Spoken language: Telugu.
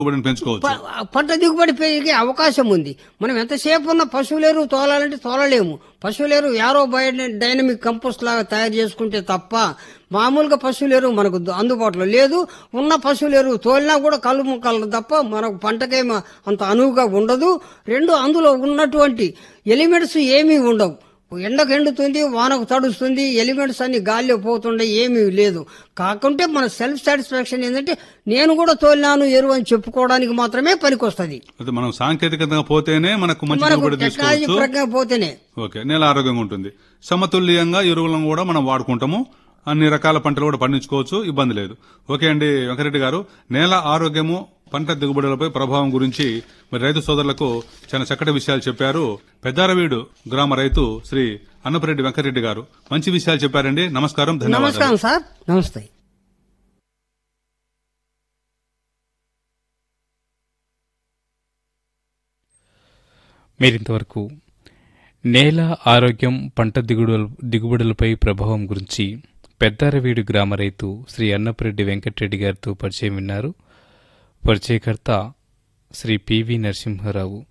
దిగుబడిని పెంచుకోవచ్చు ప- పంట దిగుబడి పెరిగే అవకాశం ఉంది మనం ఎంతసేపు ఉన్న పశువులేరు తోలాలంటే తోలలేము పశువులేరు యారో బయో డైనమిక్ కంపోస్ట్ లాగా తయారు చేసుకుంటే తప్ప మామూలుగా పశువులేరు మనకు ద- అందుబాటులో లేదు ఉన్న పశువులేరు తోలినా కూడా కళ్ళు ముక్కలు తప్ప మనకు పంటకేమో అంత అనువుగా ఉండదు రెండు అందులో ఉన్నటువంటి ఎలిమెంట్స్ ఏమీ ఉండవు ఎండకు ఎండుతుంది వానకు తడుస్తుంది ఎలిమెంట్స్ అన్ని గాల్లో పోతుండే ఏమీ లేదు కాకుంటే మన సెల్ఫ్ సాటిస్ఫాక్షన్ ఏంటంటే నేను కూడా తోలినాను ఎరువు అని చెప్పుకోవడానికి మాత్రమే పనికొస్తుంది అయితే మనం సాంకేతికంగా పోతేనే మనకు మంచి మనకు దిగుబడి టెక్నాలజీ తీసుకోవచ్చు ప్రజ్ఞ పోతేనే ఓకే నేల ఆరోగ్యంగా ఉంటుంది సమతుల్యంగా ఎరువులను కూడా మనం వాడుకుంటాము అన్ని రకాల పంటలు కూడా పండించుకోవచ్చు ఇబ్బంది లేదు ఓకే అండి వెంకరెడ్డి గారు నేల ఆరోగ్యము పంట దిగుబడులపై ప్రభావం గురించి మరి రైతు సోదరులకు చాలా చక్కటి విషయాలు చెప్పారు పెద్దారవీడు గ్రామ రైతు శ్రీ అన్నపరెడ్డి వెంకరెడ్డి గారు మంచి విషయాలు చెప్పారండి నమస్కారం ధన్యవాదాలు నమస్కారం సార్ నమస్తే మీరింతవరకు నేల ఆరోగ్యం పంట దిగుబడుల దిగుబడులపై ప్రభావం గురించి పెద్దారవీడు గ్రామ రైతు శ్రీ అన్నపరెడ్డి వెంకటరెడ్డి గారితో పరిచయం విన్నారు పరిచయకర్త శ్రీ పివి నరసింహారావు